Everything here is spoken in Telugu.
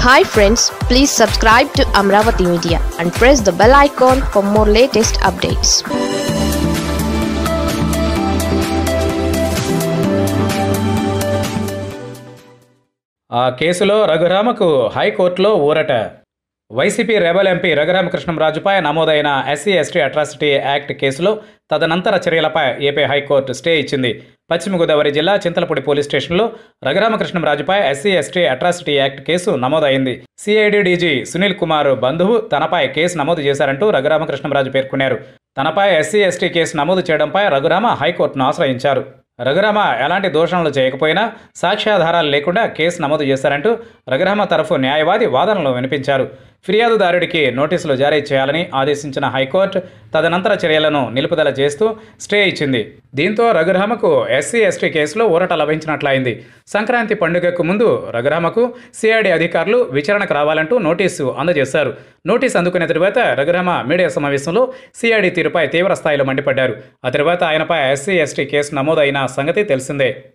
hi friends please subscribe to Amaravati media and press the bell icon for more latest updates ఆ కేసులో రఘురామకు హైకోర్టులో ఊరట వైసీపీ రెబల్ ఎంపీ రఘురామకృష్ణంరాజుపై నమోదైన ఎస్సీ ఎస్టీ అట్రాసిటీ యాక్ట్ కేసులో తదనంతర చర్యలపై ఏపీ హైకోర్టు స్టే ఇచ్చింది పశ్చిమ గోదావరి జిల్లా చింతలపూడి పోలీస్ స్టేషన్లో రఘురామకృష్ణంరాజుపై SC ST atrocity act case నమోదైంది సిఐడి డీజీ సునీల్ కుమార్ బంధువు తనపై కేసు నమోదు చేశారంటూ రఘురామకృష్ణంరాజు పేర్కొన్నారు తనపై ఎస్సీ ఎస్టీ కేసు నమోదు చేయడంపై రఘురామ హైకోర్టును ఆశ్రయించారు రఘురామ ఎలాంటి దోషణలు చేయకపోయినా సాక్ష్యాధారాలు లేకుండా కేసు నమోదు చేశారంటూ రఘురామ తరఫు న్యాయవాది వాదనలు వినిపించారు ఫిర్యాదుదారుడికి నోటీసులు జారీ చేయాలని ఆదేశించిన హైకోర్టు తదనంతర చర్యలను నిలుపుదల చేస్తూ స్టే ఇచ్చింది దీంతో రఘురామకు ఎస్సీ ఎస్టీ కేసులో ఊరట లభించినట్లయింది సంక్రాంతి పండుగకు ముందు రఘురామకు సిఐడి అధికారులు విచారణకు రావాలంటూ నోటీసు అందజేశారు నోటీసు అందుకున్న తరువాత రఘురామ మీడియా సమావేశంలో సిఐడి తీరుపై తీవ్ర స్థాయిలో మండిపడ్డారు ఆ తర్వాత ఆయనపై ఎస్సీ ఎస్టీ కేసు నమోదైన సంగతి తెలిసిందే